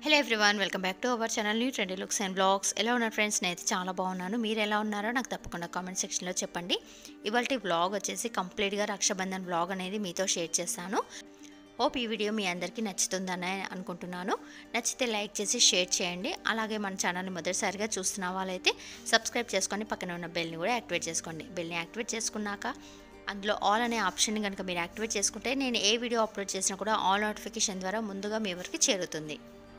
Hello everyone welcome back to our channel new trendy looks and blogs ఎలా ఉన్నారు friends నేనైతే చాలా బాగున్నాను మీరు ఎలా ఉన్నారో నాకు తప్పకుండా కామెంట్ సెక్షన్లో చెప్పండి ఇవాళ బ్లాగ్ వచ్చేసి కంప్లీట్గా రక్షాబంధన్ బ్లాగ్ అనేది మీతో షేర్ చేస్తాను హోప్ ఈ వీడియో మీ అందరికీ నచ్చుతుందని అనుకుంటున్నాను నచ్చితే లైక్ చేసి షేర్ చేయండి అలాగే మన ఛానల్ని మొదటిసారిగా చూస్తున్న వాళ్ళైతే సబ్స్క్రైబ్ చేసుకొని పక్కన ఉన్న బెల్ని కూడా యాక్టివేట్ చేసుకోండి బెల్ని యాక్టివేట్ చేసుకున్నాక అందులో ఆల్ అనే ఆప్షన్ కనుక మీరు యాక్టివేట్ చేసుకుంటే నేను ఏ వీడియో అప్లోడ్ చేసినా కూడా ఆల్ నోటిఫికేషన్ ద్వారా ముందుగా మీ వరకు చేరుతుంది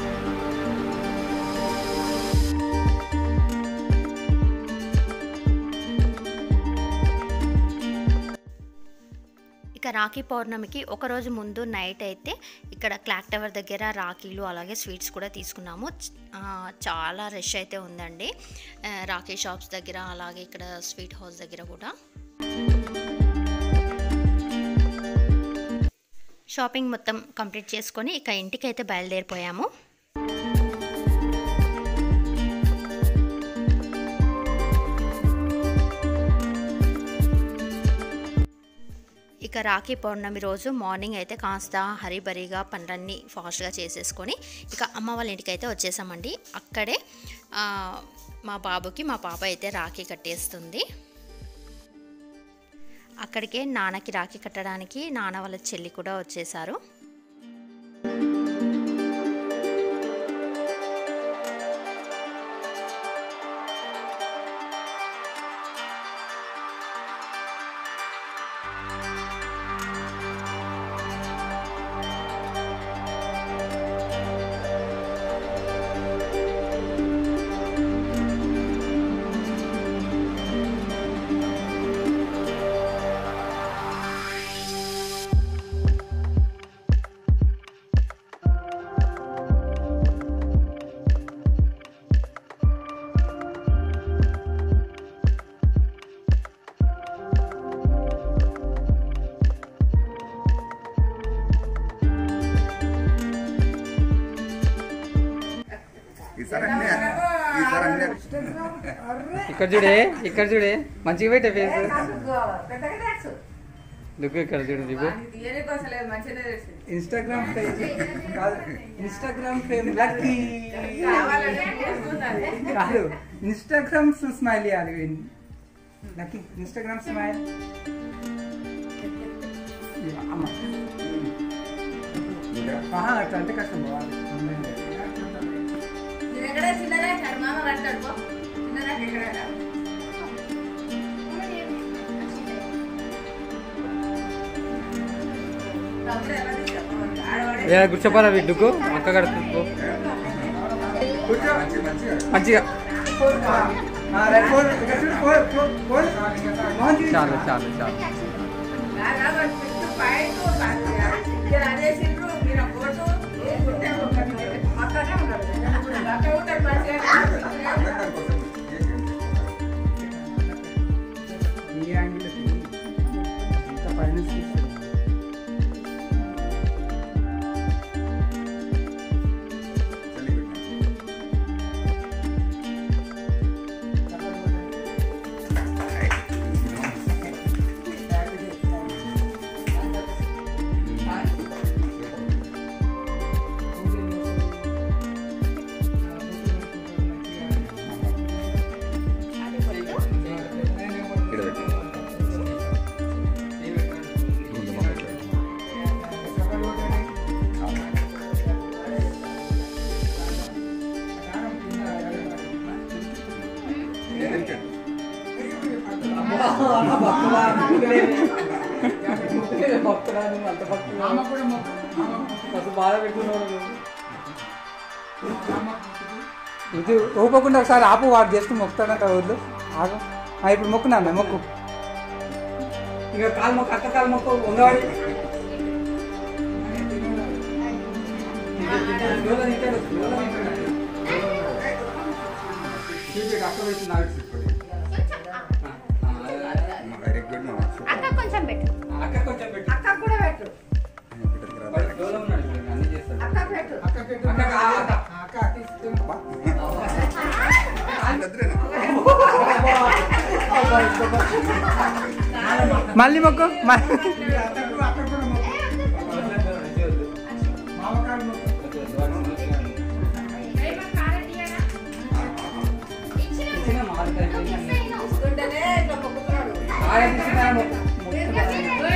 ఇక రాఖీ పౌర్ణమికి ఒకరోజు ముందు నైట్ అయితే ఇక్కడ క్లాక్ టవర్ దగ్గర రాఖీలు అలాగే స్వీట్స్ కూడా తీసుకున్నాము చ- ఆ, చాలా రష్ అయితే ఉందండి ఆ, రాఖీ షాప్స్ దగ్గర అలాగే ఇక్కడ స్వీట్ హౌస్ దగ్గర కూడా షాపింగ్ మొత్తం కంప్లీట్ చేసుకొని ఇక ఇంటికి అయితే బయలుదేరిపోయాము ఇక రాఖీ పౌర్ణమి రోజు మార్నింగ్ అయితే కాస్త హరిబరిగా పనులన్నీ ఫాస్ట్గా చేసేసుకొని ఇక అమ్మ వాళ్ళ ఇంటికి అయితే వచ్చేసామండి అక్కడే ఆ, మా బాబుకి మా పాప అయితే రాఖీ కట్టేస్తుంది అక్కడికే నాన్నకి రాఖీ కట్టడానికి నాన్న వాళ్ళ చెల్లి కూడా వచ్చేసారు ఈసారి అన్నీ ఈసారి అన్నీ ఇక్కడ చూడే ఇక్కడ చూడే మంచిగా పెట్టే ఫేస్ దుక్కు ఇక్కడ చూడు దిగు ఇన్స్టాగ్రామ్ పేజ్ కాదు ఇన్స్టాగ్రామ్ ఫేమ్ లక్కీ కాదు ఇన్స్టాగ్రామ్ స్మైల్ ఇవ్వాలి లక్కీ ఇన్స్టాగ్రామ్ స్మైల్ అమ్మ ఆహా, అట్లా అంటే కష్టం బావాలి ఏ కూర్చోపారా దుక్కు అక్క కడుతుంది కూర్చో మంచి మంచిగా మంచిగా ఆ, రైట్, ఫోన్, ఇక్కడ చూడు, ఫోన్, ఫోన్, ఫోన్. మోహన్ చూపించు. చాలు చాలు చాలు అందరి కోసం ఈ యాంగిల్ కి ఇంత పైన తీసుకో. చలి పెట్టినా. ఇక్కడ పెట్టు. ముందు మా పెట్టు. ఎదురుకి. బాధ పెట్టుకున్నాడు ఇది ఊపకుండా ఒకసారి ఆపు వాడు జస్ట్ మొక్కుతాడంట ఊర్లో ఆగు ఆ, ఇప్పుడు మొక్కునా అన్న మొక్కు ఇక కాలు మొక్కు అక్క కాలు మొక్కు ఉండవాడి అక్క పెట్టి నాకు అమ్మ, వెరీ గుడ్ మా సూపర్. అక్క కొంచెం పెట్టు అక్క కొంచెం పెట్టు ఇక్కడికి రా. వాడు డోలో ఉన్నాడు ఇప్పుడు, అన్ని చేస్తాడు అక్క పెట్టు. అక్క కావాలట. అక్క తీస్తుంది. అబ్బా. వద్దులేనా? మళ్ళీ మొక్కు మ- అక్క కూడా- అక్క కూడా మొక్కు. మామకాలు మొక్కు. ఆయన తీసుకున్నా మొక్కు మొక్కుతున్నాను.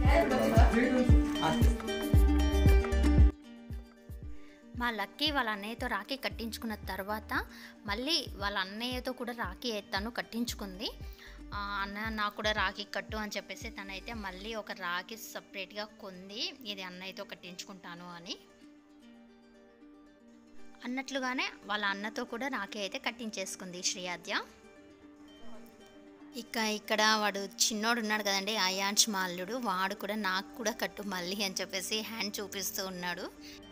మా లక్కీ వాళ్ళ అన్నయ్యతో రాఖీ కట్టించుకున్న తర్వాత మళ్ళీ వాళ్ళ అన్నయ్యతో కూడా రాఖీ తను కట్టించుకుంది ఆ, అన్న నాకు కూడా రాఖీ కట్టు అని చెప్పేసి తనైతే మళ్ళీ ఒక రాఖీ సపరేట్గా కొంది ఇది అన్నయ్యతో కట్టించుకుంటాను అని అన్నట్లుగానే వాళ్ళ అన్నతో కూడా రాఖీ అయితే కట్టించేసుకుంది శ్రీయాద్య ఇక ఇక్కడ వాడు చిన్నోడు ఉన్నాడు కదండి అయాంష్ మాల్యుడు వాడు కూడా నాకు కూడా కట్టు మళ్ళీ అని చెప్పేసి హ్యాండ్ చూపిస్తూ ఉన్నాడు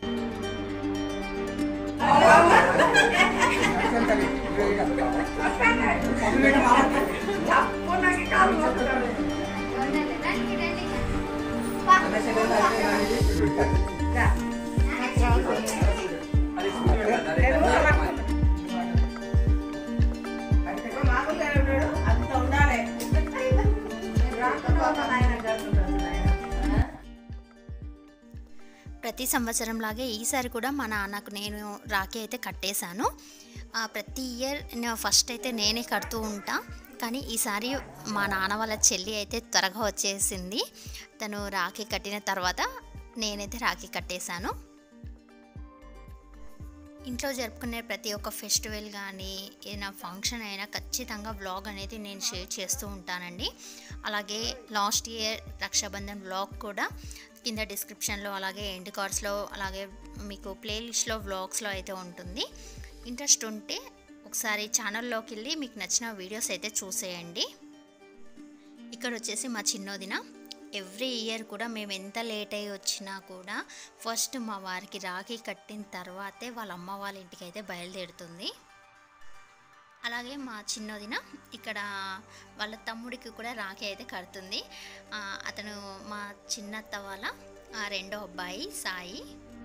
అంత ఉండాలి ప్రతి సంవత్సరం లాగే ఈసారి కూడా మా నాన్నకు నేను రాఖీ అయితే కట్టేశాను ఆ, ప్రతి ఇయర్ నేను ఫస్ట్ అయితే నేనే కడుతూ ఉంటా కానీ ఈసారి మా నాన్న వాళ్ళ చెల్లి అయితే త్వరగా వచ్చేసింది తను రాఖీ కట్టిన తర్వాత నేనైతే రాఖీ కట్టేశాను ఇంట్లో జరుపుకునే ప్రతి ఒక్క ఫెస్టివల్ కానీ ఏదైనా ఫంక్షన్ అయినా ఖచ్చితంగా వ్లాగ్ అనేది నేను షేర్ చేస్తూ ఉంటానండి అలాగే లాస్ట్ ఇయర్ రక్షాబంధన్ వ్లాగ్ కూడా కింద డిస్క్రిప్షన్లో అలాగే ఎండ్ కార్డ్స్లో అలాగే మీకు ప్లేలిస్ట్లో వ్లాగ్స్లో అయితే ఉంటుంది ఇంట్రెస్ట్ ఉంటే ఒకసారి ఛానల్లోకి వెళ్ళి మీకు నచ్చిన వీడియోస్ అయితే చూసేయండి ఇక్కడ వచ్చేసి మా చిన్నోదిన ఎవ్రీ ఇయర్ కూడా మేము ఎంత లేట్ అయ్యి వచ్చినా కూడా ఫస్ట్ మా వారికి రాఖీ కట్టిన తర్వాతే వాళ్ళ అమ్మ వాళ్ళ ఇంటికి అయితే బయలుదేరుతుంది అలాగే మా చిన్నోదిన ఇక్కడ వాళ్ళ తమ్ముడికి కూడా రాఖీ అయితే కడుతుంది ఆ, అతను మా చిన్నత్త వాళ్ళ ఆ, రెండో అబ్బాయి సాయి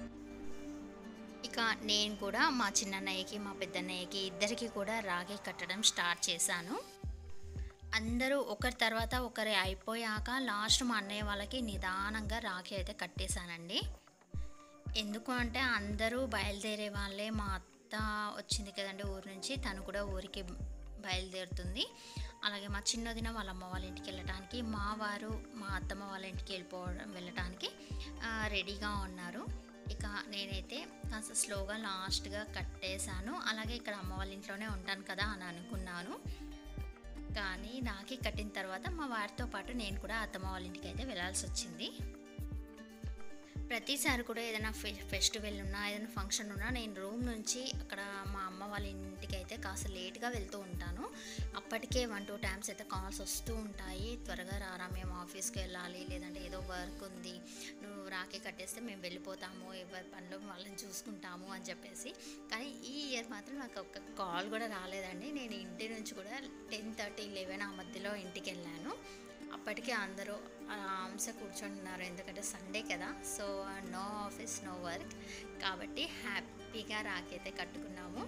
ఇక నేను కూడా మా చిన్నన్నయ్యకి మా పెద్దన్నయ్యకి ఇద్దరికి కూడా రాఖీ కట్టడం స్టార్ట్ చేశాను అందరూ ఒకరి తర్వాత ఒకరి అయిపోయాక లాస్ట్ మా అన్నయ్య వాళ్ళకి నిదానంగా రాఖీ అయితే కట్టేశానండి ఎందుకు అంటే అందరూ బయలుదేరే వాళ్ళే మా అత్త వచ్చింది కదండి ఊరు నుంచి తను కూడా ఊరికి బయలుదేరుతుంది అలాగే మా చిన్నదిన వాళ్ళ అమ్మ వాళ్ళ ఇంటికి వెళ్ళటానికి మా వారు మా అత్తమ్మ వాళ్ళ ఇంటికి వెళ్ళిపోవడం వెళ్ళటానికి ఆ, రెడీగా ఉన్నారు ఇక నేనైతే కాస్త స్లోగా లాస్ట్గా కట్టేశాను అలాగే ఇక్కడ అమ్మ వాళ్ళ ఇంట్లోనే ఉంటాను కదా అని అనుకున్నాను కానీ నాకి కట్టిన తర్వాత మా వారితో పాటు నేను కూడా అత్తమ్మ వాళ్ళ ఇంటికి అయితే వెళ్ళాల్సి వచ్చింది ప్రతిసారి కూడా ఏదైనా ఫె ఫెస్టివల్ ఉన్నా ఏదైనా ఫంక్షన్ ఉన్నా నేను రూమ్ నుంచి అక్కడ మా అమ్మ వాళ్ళ ఇంటికి అయితే కాస్త లేట్గా వెళ్తూ ఉంటాను అప్పటికే వన్ టూ టైమ్స్ అయితే కాల్స్ వస్తూ ఉంటాయి త్వరగా రారా మేము ఆఫీస్కి వెళ్ళాలి లేదంటే ఏదో వర్క్ ఉంది నువ్వు రాకే కట్టేస్తే మేము వెళ్ళిపోతాము ఎవరి పనిలో వాళ్ళని చూసుకుంటాము అని చెప్పేసి కానీ ఈ ఇయర్ మాత్రం నాకు ఒక కాల్ కూడా రాలేదండి నేను ఇంటి నుంచి కూడా టెన్ థర్టీ లెవెన్ ఆ మధ్యలో ఇంటికి వెళ్ళాను అప్పటికే అందరూ ఆరామ్సే కూర్చొని ఉన్నారు ఎందుకంటే సండే కదా so no office no work కాబట్టి హ్యాపీగా రాకైతే కట్టుకున్నాము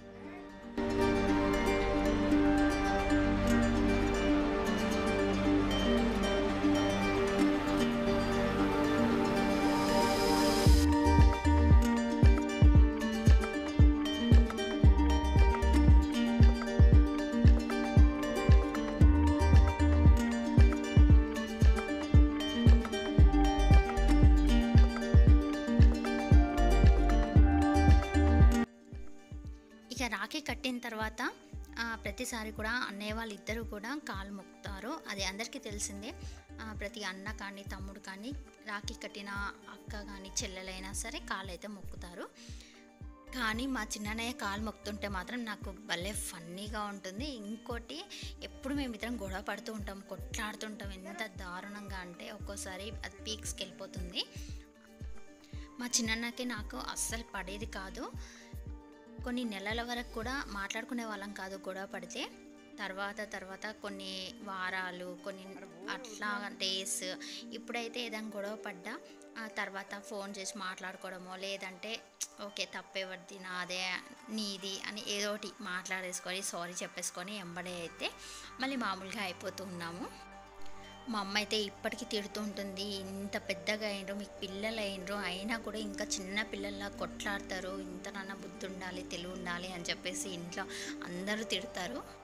ఇక రాఖీ కట్టిన తర్వాత ఆ, ప్రతిసారి కూడా అన్నయ్య వాళ్ళిద్దరూ కూడా కాలు మొక్కుతారు అది అందరికీ తెలిసిందే ఆ, ప్రతి అన్న కానీ తమ్ముడు కానీ రాఖీ కట్టిన అక్క కానీ చెల్లెలైనా సరే కాలు అయితే మొక్కుతారు కానీ మా చిన్నన్నయ్య కాలు మొక్కుతుంటే మాత్రం నాకు భలే ఫన్నీగా ఉంటుంది ఇంకోటి ఎప్పుడు మేమిద్దరం గొడవ పడుతూ ఉంటాం కొట్లాడుతుంటాం ఎంత దారుణంగా అంటే ఒక్కోసారి అది పీక్స్కి వెళ్ళిపోతుంది మా చిన్నన్నకి నాకు అస్సలు పడేది కాదు కొన్ని నెలల వరకు కూడా మాట్లాడుకునే వాళ్ళం కాదు గొడవ పడితే తర్వాత తర్వాత కొన్ని వారాలు కొన్ని అట్లా డేస్ ఇప్పుడైతే ఏదైనా గొడవ పడ్డా ఆ తర్వాత ఫోన్ చేసి మాట్లాడుకోవడమో లేదంటే ఓకే తప్పేవద్ది నాదే నీది అని ఏదో ఒకటి మాట్లాడేసుకొని సారీ చెప్పేసుకొని ఎంబడే అయితే మళ్ళీ మామూలుగా అయిపోతూ ఉన్నాము మా అమ్మ అయితే ఇప్పటికీ తిడుతూ ఉంటుంది ఇంత పెద్దగా అయినరు మీకు పిల్లలు అయినరు అయినా కూడా ఇంకా చిన్న పిల్లల్లా కొట్లాడతారు ఇంత నాన్న బుద్ధి ఉండాలి తెలివి ఉండాలి అని చెప్పేసి ఇంట్లో అందరూ తిడతారు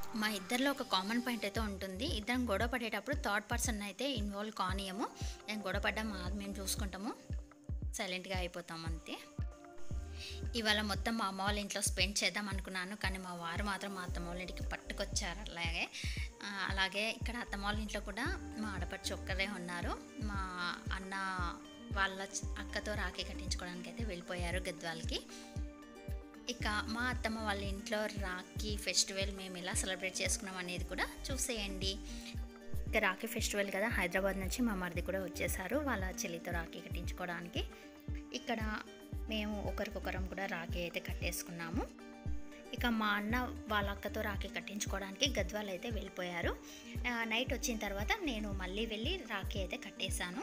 మా ఇద్దరిలో ఒక కామన్ పాయింట్ అయితే ఉంటుంది ఇద్దరం గొడవ పడేటప్పుడు థర్డ్ పర్సన్ అయితే ఇన్వాల్వ్ కానియము నేను గొడవ పడ్డా మా మేము చూసుకుంటాము సైలెంట్గా అయిపోతాం అంతే ఇవాళ మొత్తం మా అమ్మ వాళ్ళ ఇంట్లో స్పెండ్ చేద్దాం అనుకున్నాను కానీ మా వారు మాత్రం మా అత్తమ్మ వాళ్ళ ఇంటికి పట్టుకొచ్చారు అలాగే ఆ, అలాగే ఇక్కడ అత్తమ్మ వాళ్ళ ఇంట్లో కూడా మా ఆడపడుచు ఒక్కరే ఉన్నారు మా అన్న వాళ్ళ చ- అక్కతో రాఖీ కట్టించుకోవడానికి అయితే వెళ్ళిపోయారు గద్వాల్కి ఇక మా అత్తమ్మ వాళ్ళ ఇంట్లో రాఖీ ఫెస్టివల్ మేము ఎలా సెలబ్రేట్ చేసుకున్నాం అనేది కూడా చూసేయండి ఇక రాఖీ ఫెస్టివల్ కదా హైదరాబాద్ నుంచి మా మరిది కూడా వచ్చేసారు వాళ్ళ చెల్లితో రాఖీ కట్టించుకోవడానికి ఇక్కడ మేము ఒకరికొకరం కూడా రాఖీ అయితే కట్టేసుకున్నాము ఇక మా అన్న వాళ్ళ అక్కతో రాఖీ కట్టించుకోవడానికి గద్వాల్ అయితే వెళ్ళిపోయారు ఆ, నైట్ వచ్చిన తర్వాత నేను మళ్ళీ వెళ్ళి రాఖీ అయితే కట్టేశాను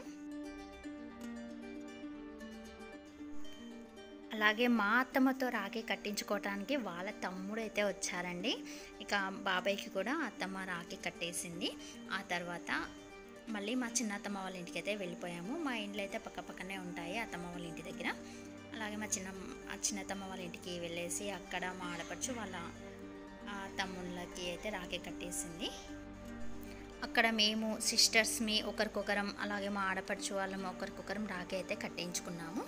అలాగే మా అత్తమ్మతో రాఖీ కట్టించుకోవటానికి వాళ్ళ తమ్ముడు అయితే వచ్చారండి ఇక బాబాయ్కి కూడా అత్తమ్మ రాఖీ కట్టేసింది ఆ తర్వాత మళ్ళీ మా చిన్నత్తమ్మ వాళ్ళ ఇంటికి అయితే వెళ్ళిపోయాము మా ఇండ్లు అయితే పక్క పక్కనే ఉంటాయి అత్తమ్మ వాళ్ళ ఇంటి దగ్గర అలాగే మా చిన్న ఆ చిన్నత్తమ్మ వాళ్ళ ఇంటికి వెళ్ళేసి అక్కడ మా ఆడపడుచు వాళ్ళ ఆ, తమ్ముళ్ళకి అయితే రాఖీ కట్టేసింది అక్కడ మేము సిస్టర్స్ మీ ఒకరికొకరం అలాగే మా ఆడపడుచు వాళ్ళం ఒకరికొకరం రాఖీ అయితే కట్టించుకున్నాము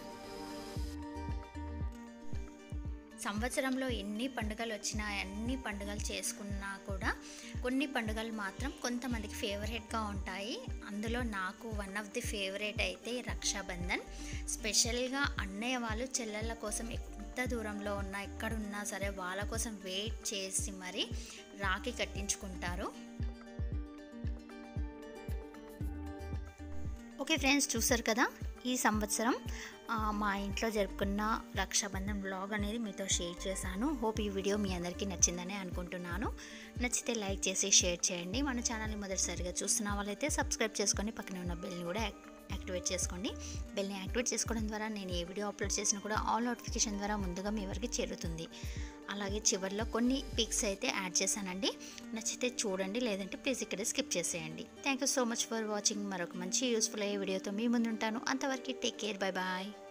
సంవత్సరంలో ఎన్ని పండుగలు వచ్చినా ఎన్ని పండుగలు చేసుకున్నా కూడా కొన్ని పండుగలు మాత్రం కొంతమందికి ఫేవరెట్గా ఉంటాయి అందులో నాకు వన్ ఆఫ్ ది ఫేవరెట్ అయితే రక్షాబంధన్ స్పెషల్గా అన్నయ్య వాళ్ళు చెల్లెళ్ళ కోసం ఎంత దూరంలో ఉన్నా ఎక్కడున్నా సరే వాళ్ళ కోసం వెయిట్ చేసి మరి రాఖీ కట్టించుకుంటారు ఓకే ఫ్రెండ్స్ చూసారు కదా ఈ సంవత్సరం ఆ, మా ఇంట్లో జరుపుకున్న రక్షాబంధన్ వ్లాగ్ అనేది మీతో షేర్ చేశాను హోప్ ఈ వీడియో మీ అందరికీ నచ్చిందని అనుకుంటున్నాను నచ్చితే లైక్ చేసి షేర్ చేయండి మన ఛానల్ని మొదటిసారిగా చూస్తున్న వాళ్ళైతే సబ్స్క్రైబ్ చేసుకొని పక్కనే ఉన్న బెల్ని కూడా యాక్- యాక్టివేట్ చేసుకోండి బెల్ని యాక్టివేట్ చేసుకోవడం ద్వారా నేను ఏ వీడియో అప్లోడ్ చేసినా కూడా ఆల్ నోటిఫికేషన్ ద్వారా ముందుగా మీ వరకు చేరుతుంది అలాగే చివరిలో కొన్ని పిక్స్ అయితే యాడ్ చేశానండి నచ్చితే చూడండి లేదంటే ప్లీజ్ ఇక్కడ స్కిప్ చేసేయండి thank you so much for watching మరొక మంచి యూస్ఫుల్ అయ్యే వీడియోతో మీ ముందు ఉంటాను అంతవరకు టేక్ కేర్ బై బాయ్